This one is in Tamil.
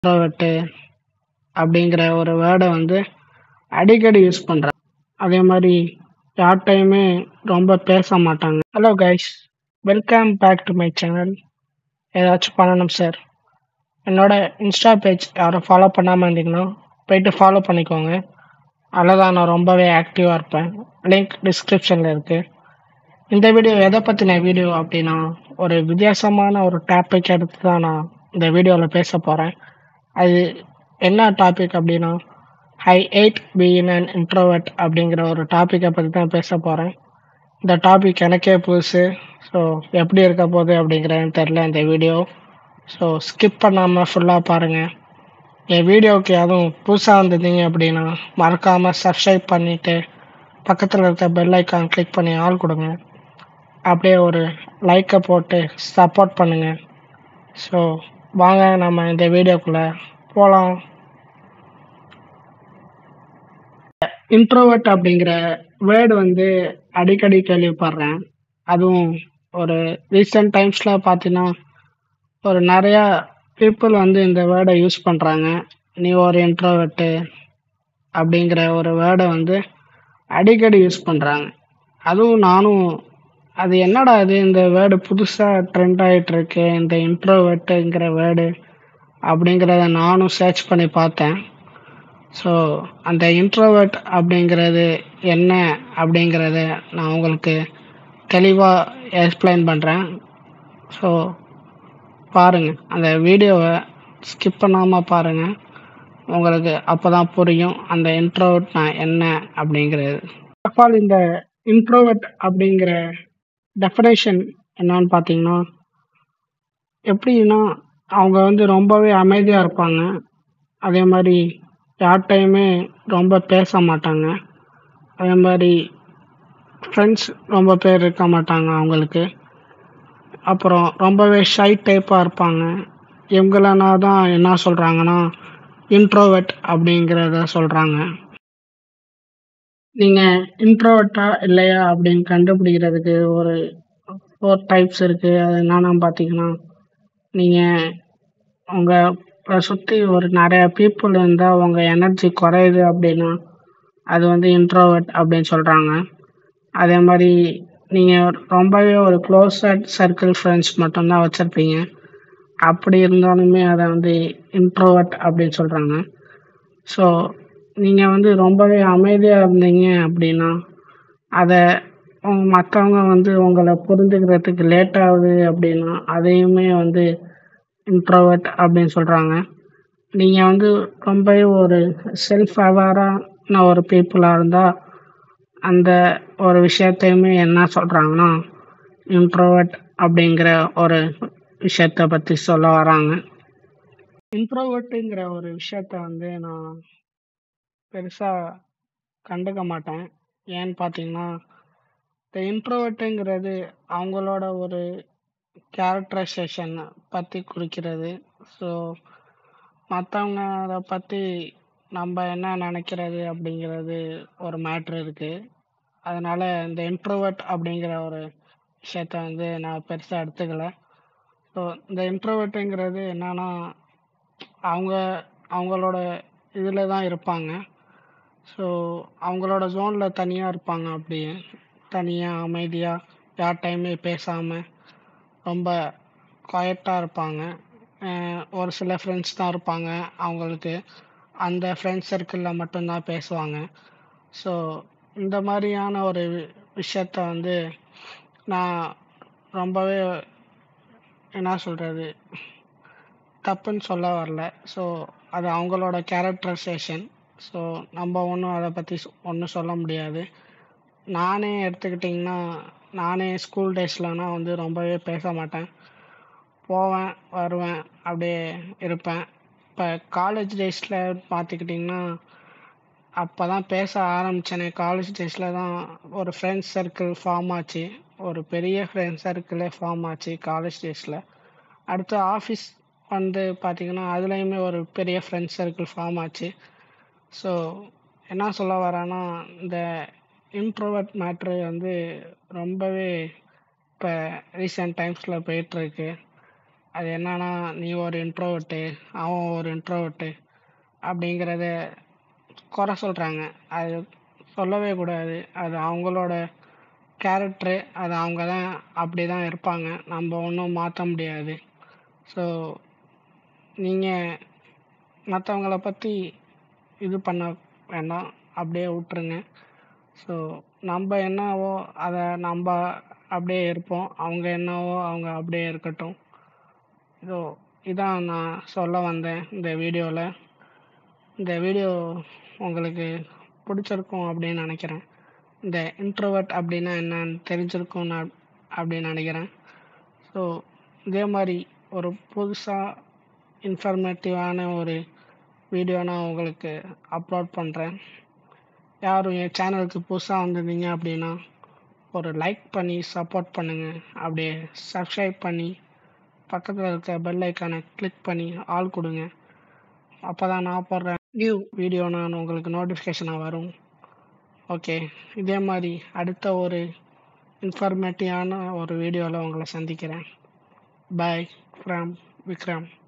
இன்ட்ரோவெர்ட்டு அப்படிங்கிற ஒரு வேர்டை வந்து அடிக்கடி யூஸ் பண்றாங்க. அதே மாரி யார்ட்டயுமே ரொம்ப பேச மாட்டாங்க. Hello guys welcome back to my channel. ஏதாச்சும் பண்ணணும் சார். என்னோட இன்ஸ்டா பேஜ் யாரும் ஃபாலோ பண்ணாம இருந்தீங்கன்னா போயிட்டு ஃபாலோ பண்ணிக்கோங்க. அதில தான் நான் ரொம்பவே ஆக்டிவா இருப்பேன். லிங்க் டிஸ்கிரிப்ஷன்ல இருக்கு. இந்த வீடியோ எத பத்தின வீடியோ அப்டின்னா, ஒரு வித்தியாசமான ஒரு டாபிக் எடுத்து தான் நான் இந்த வீடியோல பேசப் போறேன். அது என்ன டாபிக் அப்டின்னா, I hate being an introvert அப்படிங்கிற ஒரு டாபிக்க பத்தி தான் பேசப் போறேன். இந்த டாபிக் எனக்கே புதுசு. ஸோ எப்படி இருக்க போகுது அப்படிங்கிறது தெரியல இந்த வீடியோ. ஸோ ஸ்கிப் பண்ணாம ஃபுல்லா பாருங்க. என் வீடியோவுக்கு எதுவும் புதுசா வந்திருந்தீங்க அப்படின்னா, மறக்காம சப்ஸ்கிரைப் பண்ணிட்டு, பக்கத்துல இருக்க பெல் ஐகான் கிளிக் பண்ணி ஆல் குடுங்க. அப்படியே ஒரு லைக்க போட்டு சப்போர்ட் பண்ணுங்க. ஸோ வாங்க நம்ம இந்த வீடியோக்குள்ள போலாம். இன்ட்ரோவெர்ட் அப்படிங்கிற வேர்ட் வந்து அடிக்கடி கேள்விப்படுறேன். அதுவும் ஒரு ரீசென்ட் டைம்ஸ்ல பார்த்தீங்கன்னா, ஒரு நெறையா பீப்பிள் வந்து இந்த வேர்ட யூஸ் பண்றாங்க. நீ ஒரு இன்ட்ரோவெர்ட்டு அப்படிங்கிற ஒரு வேர்ட வந்து அடிக்கடி யூஸ் பண்றாங்க. அதுவும் நானும் அது என்னடா இது இந்த வேர்டு புதுசா ட்ரெண்ட் ஆயிட்டு இருக்கு. இந்த இன்ட்ரோவெர்ட்டுங்கிற வேர்டு அப்படிங்கிறத நானும் சர்ச் பண்ணி பார்த்தேன். ஸோ அந்த இன்ட்ரோவெர்ட் அப்படிங்கிறது என்ன அப்படிங்கிறத நான் உங்களுக்கு தெளிவா எக்ஸ்பிளைன் பண்றேன். ஸோ பாருங்க. அந்த வீடியோவ ஸ்கிப் பண்ணாம பாருங்க. உங்களுக்கு அப்பதான் புரியும். அந்த இன்ட்ரோவெர்ட்னா என்ன அப்படிங்கிறது. ஃபர்ஸ்ட் ஆஃப் ஆல் இந்த இன்ட்ரோவெர்ட் அப்படிங்கிற டெஃபினேஷன் என்னன்னு பார்த்தீங்கன்னா, எப்படின்னா அவங்க வந்து ரொம்பவே அமைதியா இருப்பாங்க. அதே மாரி யார்ட்டயுமே ரொம்ப பேச மாட்டாங்க. அதே மாரி ஃப்ரெண்ட்ஸ் ரொம்ப பேர் இருக்க மாட்டாங்க அவங்களுக்கு. அப்புறம் ரொம்பவே ஷை டைப்பா இருப்பாங்க. இவங்களனா தான் என்ன சொல்றாங்கன்னா, இன்ட்ரோவெர்ட் அப்படிங்கிறத சொல்றாங்க. நீங்க இன்ட்ரோவெர்ட்டா இல்லையா அப்படின்னு கண்டுபிடிக்கிறதுக்கு ஒரு 4 டைப்ஸ் இருக்கு. அது என்னன்னு பார்த்தீங்கன்னா, நீங்க உங்கள சுத்தி ஒரு நெறைய பீப்பிள் இருந்தா உங்க எனர்ஜி குறையுது அப்படின்னா, அது வந்து இன்ட்ரோவெர்ட் அப்படின்னு சொல்றாங்க. அதே மாரி நீங்க ரொம்பவே ஒரு குளோஸட் சர்க்கிள் ஃப்ரெண்ட்ஸ் மட்டும் தான் வச்சிருப்பீங்க. அப்படி இருந்தாலுமே அத வந்து இன்ட்ரோவெர்ட் அப்படின்னு சொல்றாங்க. ஸோ நீங்க வந்து ரொம்பவே அமைதியா இருந்தீங்க அப்படின்னா, அத ம் மத்தவங்க வந்து உங்கள புரிஞ்சுக்கிறதுக்கு லேட் ஆகுது அப்படின்னா, அதையுமே வந்து இன்ட்ரோவெர்ட் அப்படின்னு சொல்றாங்க. நீங்க வந்து ரொம்பவே ஒரு செல்ஃப் அவேரான ஒரு பீப்பிளா இருந்தா, அந்த ஒரு விஷயத்தையுமே என்ன சொல்றாங்கன்னா, இன்ட்ரோவெர்ட் அப்படிங்கிற ஒரு விஷயத்த பத்தி சொல்ல வராங்க. இன்ட்ரோவெர்ட்டுங்கிற ஒரு விஷயத்த வந்து நான் பெருசா கண்டுக்க மாட்டேன். ஏன்னு பார்த்தீங்கன்னா, இந்த இன்ட்ரோவெர்ட்டுங்கிறது அவங்களோட ஒரு கேரக்டரைசேஷன் பத்தி குறிக்கிறது. ஸோ மத்தவங்க அத பத்தி நம்ப என்ன நெனைக்கிறது அப்படிங்கிறது ஒரு மேட்டர் இருக்கு. அதனால இந்த இன்ட்ரோவெர்ட் அப்படிங்கிற ஒரு விஷயத்த வந்து நான் பெருசா எடுத்துக்கல. ஸோ இந்த இன்ட்ரோவெர்ட்டுங்கிறது என்னன்னா, அவங்க அவங்களோட இதுல தான் இருப்பாங்க. ஸோ அவங்களோட ஜோன்ல தனியா இருப்பாங்க அப்படியே. தனியா, அமைதியா, யார்ட்டயுமே பேசாம, ரொம்ப குயட்டா இருப்பாங்க. அ ஒரு சில ஃப்ரெண்ட்ஸ் தான் இருப்பாங்க அவங்களுக்கு. அந்த ஃப்ரெண்ட்ஸ் சர்க்கிள்ல மட்டும் தான் பேசுவாங்க. ஸோ இந்த மாரியான ஒரு விஷயத்த வந்து நான் ரொம்பவே என்ன சொல்றது? தப்புன்னு சொல்ல வரல. ஸோ அது அவங்களோட கேரக்டரைசேஷன். ஸோ நம்ப ஒண்ணும் அத பத்தி சொ ஒண்ணும் சொல்ல முடியாது. நானே எடுத்துக்கிட்டீங்கன்னா, நானே ஸ்கூல் டேஸ்லலாம் வந்து ரொம்பவே பேச மாட்டேன். போவேன், வருவேன், அப்படியே இருப்பேன். இப்ப காலேஜ் டேஸ்ல பார்த்துக்கிட்டீங்கன்னா, அப்பதான் பேச ஆரம்பிச்சேனே. காலேஜ் டேஸ்ல தான் ஒரு ஃப்ரெண்ட்ஸ் சர்க்கிள் ஃபார்ம் ஆச்சு. ஒரு பெரிய ஃப்ரெண்ட்ஸ் சர்க்கிளே ஃபார்ம் ஆச்சு காலேஜ் டேஸ்ல. அடுத்து ஆஃபீஸ் வந்து பார்த்தீங்கன்னா, அதுலயுமே ஒரு பெரிய ஃப்ரெண்ட்ஸ் சர்க்கிள் ஃபார்ம் ஆச்சு. ஸோ என்ன சொல்ல வரேன்னா, இந்த இன்ட்ரோவெர்ட் மேட்டர் வந்து ரொம்பவே இப்ப ரீசென்ட் டைம்ஸ்ல போயிட்டுருக்கு. அது என்னன்னா நீ ஒரு இன்ட்ரோவர்ட்டு அவன் ஒரு இன்ட்ரோவர்ட்டு அப்படிங்கிறத குறை சொல்கிறாங்க அது சொல்லவே கூடாது அது அவங்களோட கேரக்டரு அது அவங்க தான் அப்படி தான் இருப்பாங்க நம்ம ஒன்றும் மாற்ற முடியாது ஸோ நீங்கள் மற்றவங்கள பற்றி இது பண்ண வேண்டாம் அப்படியே விட்ருங்க ஸோ நம்ம என்னவோ அதை நம்ம அப்படியே இருப்போம் அவங்க என்னவோ அவங்க அப்படியே இருக்கட்டும் ஸோ இதான் நான் சொல்ல வந்தேன் இந்த வீடியோவில் இந்த வீடியோ உங்களுக்கு பிடிச்சிருக்கும் அப்படின்னு நினைக்கிறேன் இந்த இன்ட்ரோவர்ட் அப்படின்னா என்னன்னு தெரிஞ்சிருக்கும் நான் அப்படின்னு நினைக்கிறேன் ஸோ இதே மாதிரி ஒரு புதுசாக இன்ஃபர்மேட்டிவான ஒரு வீடியோ நான் உங்களுக்கு அப்லோட் பண்ணுறேன் யாரும் என் சேனலுக்கு புதுசாக வந்திருந்தீங்க அப்படின்னா ஒரு லைக் பண்ணி சப்போர்ட் பண்ணுங்கள் அப்படியே சப்ஸ்கிரைப் பண்ணி பக்கத்தில் இருக்க பெல் ஐக்கானை கிளிக் பண்ணி ஆள் கொடுங்க அப்போ தான் நான் போடுற நியூ வீடியோ நான் உங்களுக்கு நோட்டிஃபிகேஷனாக வரும் ஓகே இதே மாதிரி அடுத்த ஒரு இன்ஃபர்மேட்டிவான ஒரு வீடியோவில் உங்களை சந்திக்கிறேன் பாய் ஃப்ரம் விக்ரம்